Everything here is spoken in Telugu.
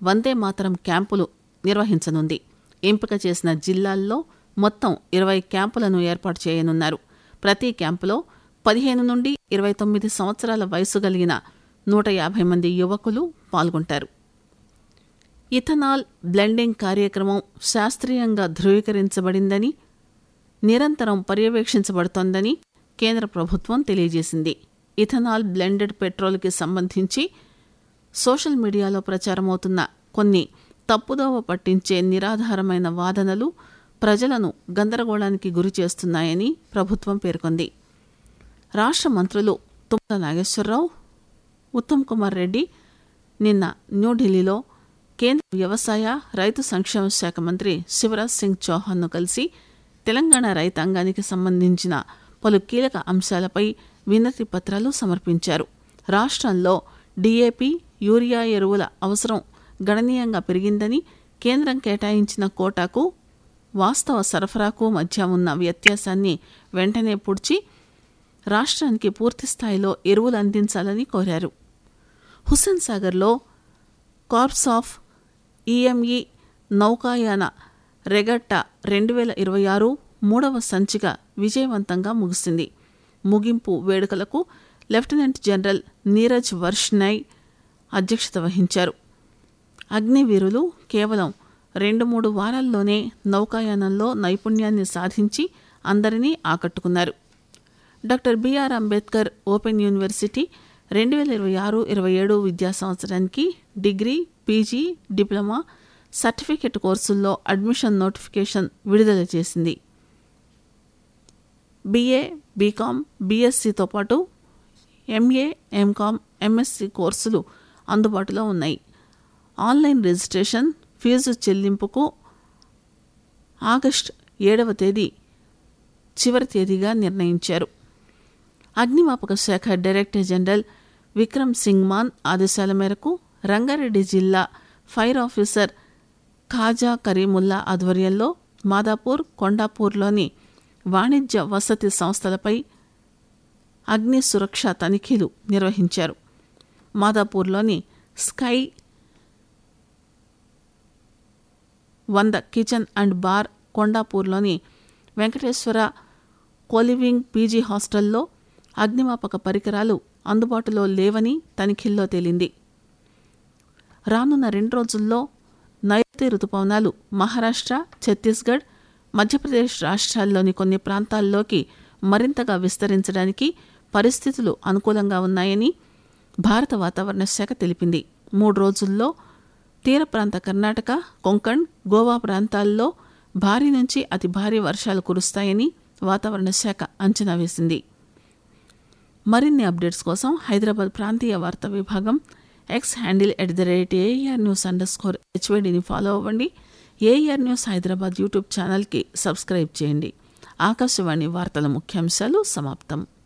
వందే మాతరం క్యాంపులు నిర్వహించనుంది ఎంపిక చేసిన జిల్లాల్లో మొత్తం ఇరవై క్యాంపులను ఏర్పాటు చేయనున్నారు ప్రతి క్యాంపులో పదిహేను నుండి ఇరవై తొమ్మిది సంవత్సరాల వయసు కలిగిన నూట యాభై మంది యువకులు పాల్గొంటారు ఇథనాల్ బ్లెండింగ్ కార్యక్రమం శాస్త్రీయంగా ధృవీకరించబడిందని నిరంతరం పర్యవేక్షించబడుతోందని కేంద్ర ప్రభుత్వం తెలియజేసింది ఇథనాల్ బ్లెండెడ్ పెట్రోల్కి సంబంధించి సోషల్ మీడియాలో ప్రచారమవుతున్న కొన్ని తప్పుదోవ పట్టించే నిరాధారమైన వాదనలు ప్రజలను గందరగోళానికి గురి చేస్తున్నాయని ప్రభుత్వం పేర్కొంది రాష్ట్ర మంత్రులు తుమ్మల నాగేశ్వరరావు ఉత్తమ్ కుమార్ రెడ్డి నిన్న న్యూఢిల్లీలో కేంద్ర వ్యవసాయ రైతు సంక్షేమ శాఖ మంత్రి శివరాజ్ సింగ్ చౌహాన్ను కలిసి తెలంగాణ రైతాంగానికి సంబంధించిన పలు కీలక అంశాలపై వినతి పత్రాలు సమర్పించారు రాష్ట్రంలో డీఏపీ యూరియా ఎరువుల అవసరం గణనీయంగా పెరిగిందని కేంద్రం కేటాయించిన కోటాకు వాస్తవ సరఫరాకు మధ్య ఉన్న వ్యత్యాసాన్ని వెంటనే పుడ్చి రాష్ట్రానికి పూర్తి స్థాయిలో ఎరువులు అందించాలని కోరారు హుస్సేన్ సాగర్లో కార్ప్స్ ఆఫ్ ఈఎంఈ నౌకాయాన రెగట్టా రెండు వేల ఇరవై ఆరు మూడవ సంచిక విజయవంతంగా ముగిసింది ముగింపు వేడుకలకు లెఫ్టినెంట్ జనరల్ నీరజ్ వర్ష్నై అధ్యక్షత వహించారు అగ్నివీరులు కేవలం రెండు మూడు వారాల్లోనే నౌకాయానంలో నైపుణ్యాన్ని సాధించి అందరినీ ఆకట్టుకున్నారు doctor B R Ambedkar open university రెండు వేల ఇరవై ఆరు ఇరవై ఏడు విద్యా సంవత్సరానికి డిగ్రీ పీజీ డిప్లొమా సర్టిఫికెట్ కోర్సుల్లో అడ్మిషన్ నోటిఫికేషన్ విడుదల చేసింది బీఏ బీకామ్ బీఎస్సీతో పాటు ఎంఏ ఎంకామ్ ఎంఎస్సి కోర్సులు అందుబాటులో ఉన్నాయి ఆన్లైన్ రిజిస్ట్రేషన్ ఫీజు చెల్లింపుకు ఆగస్ట్ ఏడవ తేదీ చివరి తేదీగా నిర్ణయించారు అగ్నిమాపక శాఖ డైరెక్టర్ జనరల్ విక్రమ్ సింగ్ మాన్ ఆదేశాల మేరకు రంగారెడ్డి జిల్లా ఫైర్ ఆఫీసర్ ఖాజా కరీముల్లా ఆధ్వర్యంలో మాదాపూర్ కొండాపూర్లోని వాణిజ్య వసతి సంస్థలపై అగ్ని సురక్ష తనిఖీలు నిర్వహించారు మాదాపూర్లోని స్కై వంద కిచెన్ అండ్ బార్ కొండాపూర్లోని వెంకటేశ్వర కోలివింగ్ పీజీ హాస్టల్లో అగ్నిమాపక పరికరాలు అందుబాటులో లేవని తనిఖీల్లో తేలింది రానున్న రెండు రోజుల్లో నైరుతి రుతుపవనాలు మహారాష్ట్ర ఛత్తీస్గఢ్ మధ్యప్రదేశ్ రాష్ట్రాల్లోని కొన్ని ప్రాంతాల్లోకి మరింతగా విస్తరించడానికి పరిస్థితులు అనుకూలంగా ఉన్నాయని భారత వాతావరణ శాఖ తెలిపింది మూడు రోజుల్లో తీర ప్రాంత కర్ణాటక కొంకణ్ గోవా ప్రాంతాల్లో భారీ నుంచి అతి భారీ వర్షాలు కురుస్తాయని వాతావరణ శాఖ అంచనా వేసింది మరిన్ని అప్డేట్స్ కోసం హైదరాబాద్ ప్రాంతీయ వార్తా విభాగం X handle at the rate AIR news underscore స్కోర్ హెచ్వైడిని ఫాలో అవ్వండి ఏఆర్ న్యూస్ హైదరాబాద్ యూట్యూబ్ ఛానల్కి సబ్స్క్రైబ్ చేయండి ఆకాశవాణి వార్తల ముఖ్యాంశాలు సమాప్తం